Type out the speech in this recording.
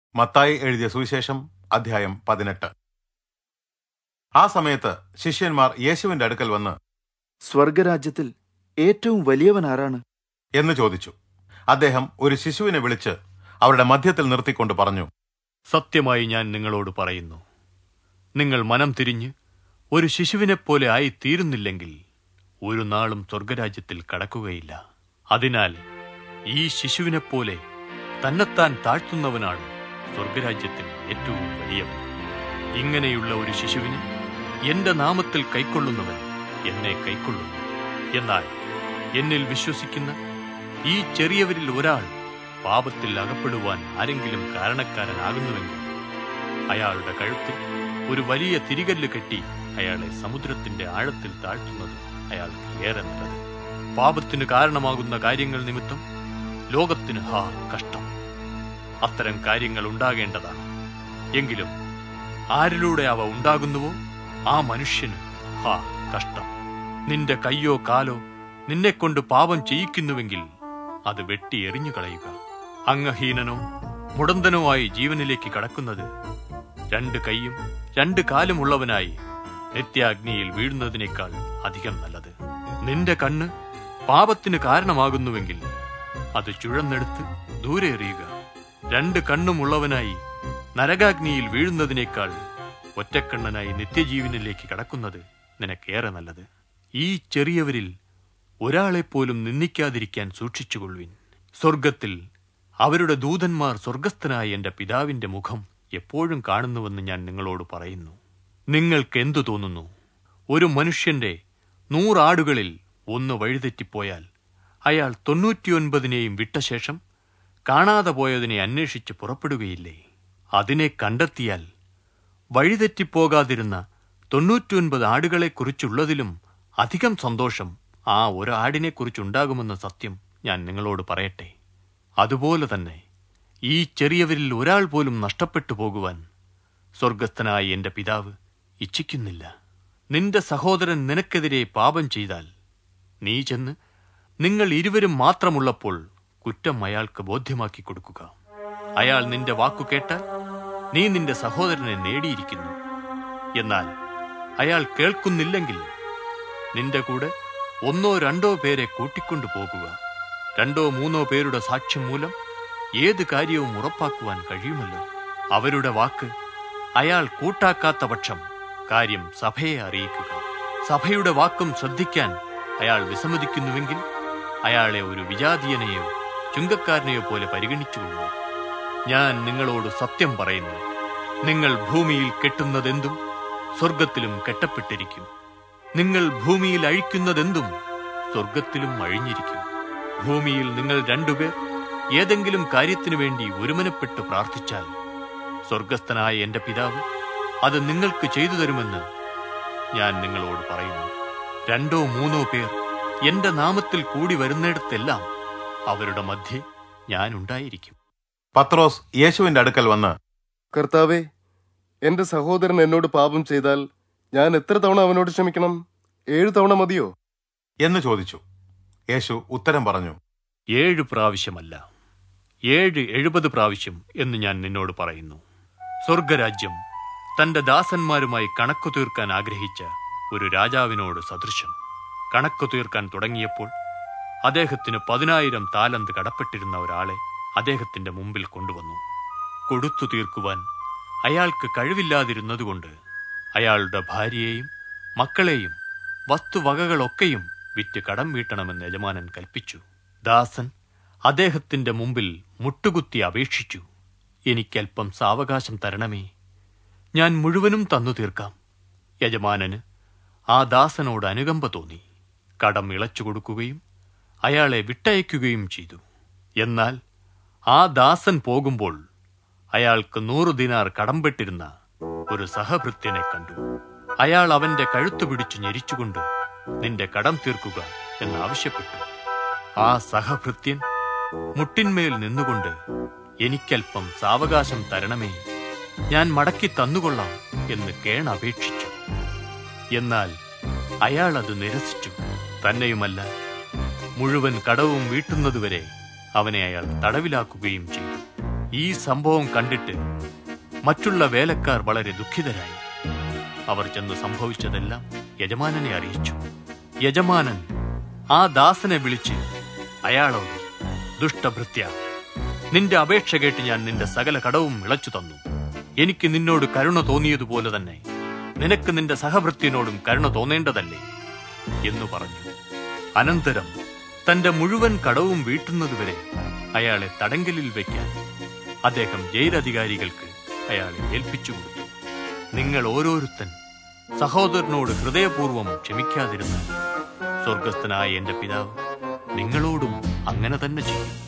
മത്തായി എഴുതിയ സുവിശേഷം അധ്യായം പതിനെട്ട് ആ സമയത്ത് ശിഷ്യന്മാർ യേശുവിന്റെ അടുക്കൽ വന്ന് സ്വർഗരാജ്യത്തിൽ ഏറ്റവും വലിയവൻ ആരാണ് എന്ന് ചോദിച്ചു അദ്ദേഹം ഒരു ശിശുവിനെ വിളിച്ച് അവരുടെ മധ്യത്തിൽ നിർത്തിക്കൊണ്ട് പറഞ്ഞു സത്യമായി ഞാൻ നിങ്ങളോട് പറയുന്നു നിങ്ങൾ മനം തിരിഞ്ഞ് ഒരു ശിശുവിനെപ്പോലെ ആയി തീരുന്നില്ലെങ്കിൽ ഒരു നാളും സ്വർഗരാജ്യത്തിൽ കടക്കുകയില്ല അതിനാൽ ഈ ശിശുവിനെപ്പോലെ തന്നെത്താൻ താഴ്ത്തുന്നവനാണ് സ്വർഗരാജ്യത്തിൽ ഏറ്റവും വലിയവൻ ഇങ്ങനെയുള്ള ഒരു ശിശുവിനെ എന്റെ നാമത്തിൽ കൈക്കൊള്ളുന്നവൻ എന്നെ കൈക്കൊള്ളുന്നു എന്നാൽ എന്നിൽ വിശ്വസിക്കുന്ന ഈ ചെറിയവരിൽ ഒരാൾ പാപത്തിൽ അകപ്പെടുവാൻ ആരെങ്കിലും കാരണക്കാരനാകുന്നുവെങ്കിൽ അയാളുടെ കഴുത്തിൽ ഒരു വലിയ തിരികല്ല് കെട്ടി അയാളെ സമുദ്രത്തിന്റെ ആഴത്തിൽ താഴ്ത്തുന്നത് അയാൾക്ക് ഏറെ നല്ലത് പാപത്തിന് കാരണമാകുന്ന കാര്യങ്ങൾ നിമിത്തം ലോകത്തിന് ഹാ കഷ്ടം അത്തരം കാര്യങ്ങൾ ഉണ്ടാകേണ്ടതാണ് എങ്കിലും ആരിലൂടെ അവ ഉണ്ടാകുന്നുവോ ആ മനുഷ്യന് ഹാ കഷ്ടം നിന്റെ കയ്യോ കാലോ നിന്നെക്കൊണ്ട് പാപം ചെയ്യിക്കുന്നുവെങ്കിൽ അത് വെട്ടി എറിഞ്ഞു കളയുക അംഗഹീനനോ മുടന്തനോ ആയി ജീവനിലേക്ക് കടക്കുന്നത് രണ്ട് കൈയും രണ്ട് കാലും ഉള്ളവനായി നിത്യാഗ്നിയിൽ വീഴുന്നതിനേക്കാൾ അധികം നല്ലത് നിന്റെ കണ്ണ് പാപത്തിന് കാരണമാകുന്നുവെങ്കിൽ അത് ചുഴന്നെടുത്ത് ദൂരെ എറിയുക രണ്ട് കണ്ണുമുള്ളവനായി നരകാഗ്നിയിൽ വീഴുന്നതിനേക്കാൾ ഒറ്റക്കണ്ണനായി നിത്യജീവനിലേക്ക് കടക്കുന്നത് നിനക്കേറെ നല്ലത് ഈ ചെറിയവരിൽ ഒരാളെപ്പോലും നിന്ദിക്കാതിരിക്കാൻ സൂക്ഷിച്ചുകൊള്ളുവിൻ സ്വർഗത്തിൽ അവരുടെ ദൂതന്മാർ സ്വർഗസ്ഥനായ എന്റെ പിതാവിന്റെ മുഖം എപ്പോഴും കാണുന്നുവെന്ന് ഞാൻ നിങ്ങളോട് പറയുന്നു നിങ്ങൾക്ക് എന്തു തോന്നുന്നു ഒരു മനുഷ്യന്റെ നൂറാടുകളിൽ ഒന്ന് വഴിതെറ്റിപ്പോയാൽ അയാൾ തൊണ്ണൂറ്റിയൊൻപതിനെയും വിട്ട ശേഷം കാണാതെ പോയതിനെ അന്വേഷിച്ച് പുറപ്പെടുകയില്ലേ അതിനെ കണ്ടെത്തിയാൽ വഴിതെറ്റിപ്പോകാതിരുന്ന തൊണ്ണൂറ്റിയൊൻപത് ആടുകളെക്കുറിച്ചുള്ളതിലും അധികം സന്തോഷം ആ ഒരു ആടിനെക്കുറിച്ചുണ്ടാകുമെന്ന സത്യം ഞാൻ നിങ്ങളോട് പറയട്ടെ അതുപോലെ തന്നെ ഈ ചെറിയവരിൽ ഒരാൾ പോലും നഷ്ടപ്പെട്ടു പോകുവാൻ സ്വർഗസ്ഥനായ എന്റെ പിതാവ് ഇച്ഛിക്കുന്നില്ല നിന്റെ സഹോദരൻ നിനക്കെതിരെ പാപം ചെയ്താൽ നീ ചെന്ന് നിങ്ങൾ ഇരുവരും മാത്രമുള്ളപ്പോൾ കുറ്റം അയാൾക്ക് ബോധ്യമാക്കി കൊടുക്കുക അയാൾ നിന്റെ വാക്കു കേട്ടാൽ നീ നിന്റെ സഹോദരനെ നേടിയിരിക്കുന്നു എന്നാൽ അയാൾ കേൾക്കുന്നില്ലെങ്കിൽ നിന്റെ കൂടെ ഒന്നോ രണ്ടോ പേരെ കൂട്ടിക്കൊണ്ടു പോകുക രണ്ടോ മൂന്നോ പേരുടെ സാക്ഷ്യം മൂലം ഏത് കാര്യവും ഉറപ്പാക്കുവാൻ കഴിയുമല്ലോ അവരുടെ വാക്ക് അയാൾ കൂട്ടാക്കാത്ത പക്ഷം കാര്യം സഭയെ അറിയിക്കുക സഭയുടെ വാക്കും ശ്രദ്ധിക്കാൻ അയാൾ വിസമ്മതിക്കുന്നുവെങ്കിൽ അയാളെ ഒരു വിജാതീയനെയോ ചുങ്കക്കാരനെയോ പോലെ പരിഗണിച്ചുകൊള്ളുക ഞാൻ നിങ്ങളോട് സത്യം പറയുന്നു നിങ്ങൾ ഭൂമിയിൽ കെട്ടുന്നതെന്തും സ്വർഗത്തിലും കെട്ടപ്പെട്ടിരിക്കും നിങ്ങൾ ഭൂമിയിൽ അഴിക്കുന്നതെന്തും സ്വർഗത്തിലും അഴിഞ്ഞിരിക്കും ഭൂമിയിൽ നിങ്ങൾ രണ്ടുപേർ ഏതെങ്കിലും കാര്യത്തിനു വേണ്ടി ഒരുമനപ്പെട്ട് പ്രാർത്ഥിച്ചാൽ സ്വർഗസ്ഥനായ എന്റെ പിതാവ് അത് നിങ്ങൾക്ക് ചെയ്തു തരുമെന്ന് ഞാൻ നിങ്ങളോട് പറയുന്നു രണ്ടോ മൂന്നോ പേർ എന്റെ നാമത്തിൽ കൂടി വരുന്നിടത്തെല്ലാം അവരുടെ മധ്യേ ഞാൻ ഉണ്ടായിരിക്കും പത്രോസ് യേശുവിന്റെ അടുക്കൽ വന്ന് കർത്താവെ എന്റെ സഹോദരൻ എന്നോട് പാപം ചെയ്താൽ ഞാൻ എത്ര തവണ അവനോട് ക്ഷമിക്കണം ഏഴു തവണ മതിയോ എന്ന് ചോദിച്ചു യേശു ഉത്തരം പറഞ്ഞു ഏഴ് പ്രാവശ്യമല്ല ഏഴ് എഴുപത് പ്രാവശ്യം എന്ന് ഞാൻ നിന്നോട് പറയുന്നു സ്വർഗരാജ്യം തന്റെ ദാസന്മാരുമായി കണക്കു തീർക്കാൻ ആഗ്രഹിച്ച ഒരു രാജാവിനോട് സദൃശം കണക്കു തീർക്കാൻ തുടങ്ങിയപ്പോൾ അദ്ദേഹത്തിന് പതിനായിരം താലന്ത് കടപ്പെട്ടിരുന്ന ഒരാളെ അദ്ദേഹത്തിന്റെ മുമ്പിൽ കൊണ്ടുവന്നു കൊടുത്തു തീർക്കുവാൻ അയാൾക്ക് കഴിവില്ലാതിരുന്നതുകൊണ്ട് അയാളുടെ ഭാര്യയെയും മക്കളെയും വസ്തുവകകളൊക്കെയും വിറ്റ് കടം വീട്ടണമെന്ന് യജമാനൻ കൽപ്പിച്ചു ദാസൻ അദ്ദേഹത്തിന്റെ മുമ്പിൽ മുട്ടുകുത്തി അപേക്ഷിച്ചു എനിക്കല്പം സാവകാശം തരണമേ ഞാൻ മുഴുവനും തന്നു തീർക്കാം യജമാനന് ആ ദാസനോട് അനുകമ്പ തോന്നി കടം ഇളച്ചു കൊടുക്കുകയും അയാളെ വിട്ടയക്കുകയും ചെയ്തു എന്നാൽ ആ ദാസൻ പോകുമ്പോൾ അയാൾക്ക് നൂറു ദിനാർ കടംപെട്ടിരുന്ന ഒരു സഹഭൃത്യനെ കണ്ടു അയാൾ അവന്റെ കഴുത്തു പിടിച്ചു ഞെരിച്ചുകൊണ്ട് നിന്റെ കടം തീർക്കുക എന്നാവശ്യപ്പെട്ടു ആ സഹഭൃത്യൻ മുട്ടിന്മേൽ നിന്നുകൊണ്ട് എനിക്കല്പം സാവകാശം തരണമേ ഞാൻ മടക്കി തന്നുകൊള്ളാം എന്ന് കേണപേക്ഷിച്ചു എന്നാൽ അയാൾ അത് നിരസിച്ചു തന്നെയുമല്ല മുഴുവൻ കടവും വീട്ടുന്നതുവരെ അവനെ അയാൾ തടവിലാക്കുകയും ചെയ്തു ഈ സംഭവം കണ്ടിട്ട് മറ്റുള്ള വേലക്കാർ വളരെ ദുഃഖിതരായി അവർ ചെന്ന് സംഭവിച്ചതെല്ലാം യജമാനനെ അറിയിച്ചു യജമാനൻ ആ ദാസനെ വിളിച്ച് അയാളോട് ദുഷ്ടഭൃത്യ നിന്റെ അപേക്ഷ കേട്ട് ഞാൻ നിന്റെ സകല കടവും ഇളച്ചു തന്നു എനിക്ക് നിന്നോട് കരുണ തോന്നിയതുപോലെ തന്നെ നിനക്ക് നിന്റെ സഹഭൃത്യനോടും കരുണ തോന്നേണ്ടതല്ലേ എന്നു പറഞ്ഞു അനന്തരം തന്റെ മുഴുവൻ കടവും വീട്ടുന്നതുവരെ അയാളെ തടങ്കലിൽ വയ്ക്കാൻ അദ്ദേഹം ജയിലധികാരികൾക്ക് അയാളെ ഏൽപ്പിച്ചു കൊടുത്തു നിങ്ങൾ ഓരോരുത്തൻ സഹോദരനോട് ഹൃദയപൂർവ്വം ക്ഷമിക്കാതിരുന്നാൽ സ്വർഗസ്ഥനായ എന്റെ പിതാവ് നിങ്ങളോടും അങ്ങനെ തന്നെ ചെയ്യും